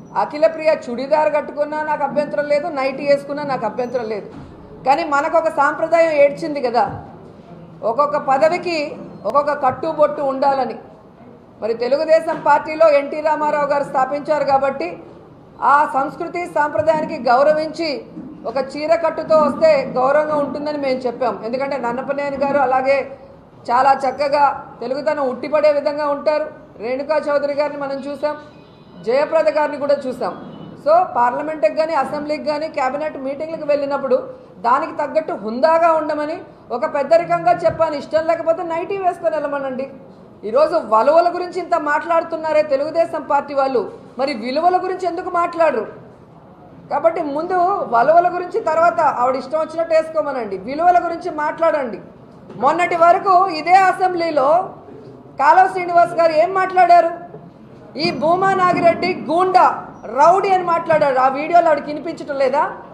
అఖిలప్రియ చుడిదార్ కట్టుకున్నా నాకు అభ్యంతరం లేదు నైటీ వేసుకున్నా నాకు అభ్యంతరం లేదు కానీ మనకు ఒక సాంప్రదాయం ఏడ్చింది కదా ఒక్కొక్క పదవికి ఒక్కొక్క కట్టుబొట్టు ఉండాలని మరి తెలుగుదేశం పార్టీలో ఎన్టీ రామారావు గారు స్థాపించారు కాబట్టి ఆ సంస్కృతి సాంప్రదాయానికి గౌరవించి ఒక చీర కట్టుతో వస్తే గౌరవంగా ఉంటుందని మేము చెప్పాం ఎందుకంటే నన్నపనేని గారు అలాగే చాలా చక్కగా తెలుగుతనం ఉట్టిపడే విధంగా ఉంటారు రేణుకా చౌదరి గారిని మనం చూసాం జయప్రద గారిని కూడా చూసాం సో పార్లమెంట్కి కానీ అసెంబ్లీకి కానీ కేబినెట్ మీటింగ్లకు వెళ్ళినప్పుడు దానికి తగ్గట్టు హుందాగా ఉండమని ఒక పెద్దరికంగా చెప్పాను ఇష్టం లేకపోతే నైటీ వేసుకొని వెళ్ళమనండి ఈరోజు వలువల గురించి ఇంత మాట్లాడుతున్నారే తెలుగుదేశం పార్టీ వాళ్ళు మరి విలువల గురించి ఎందుకు మాట్లాడరు కాబట్టి ముందు వలువల గురించి తర్వాత ఆవిడ ఇష్టం వచ్చినట్టు వేసుకోమనండి విలువల గురించి మాట్లాడండి మొన్నటి వరకు ఇదే అసెంబ్లీలో కాలువ శ్రీనివాస్ గారు ఏం మాట్లాడారు ఈ భూమా నాగిరెడ్డి గూండా రౌడీ అని మాట్లాడారు ఆ వీడియోలో ఆవిడకి వినిపించటం లేదా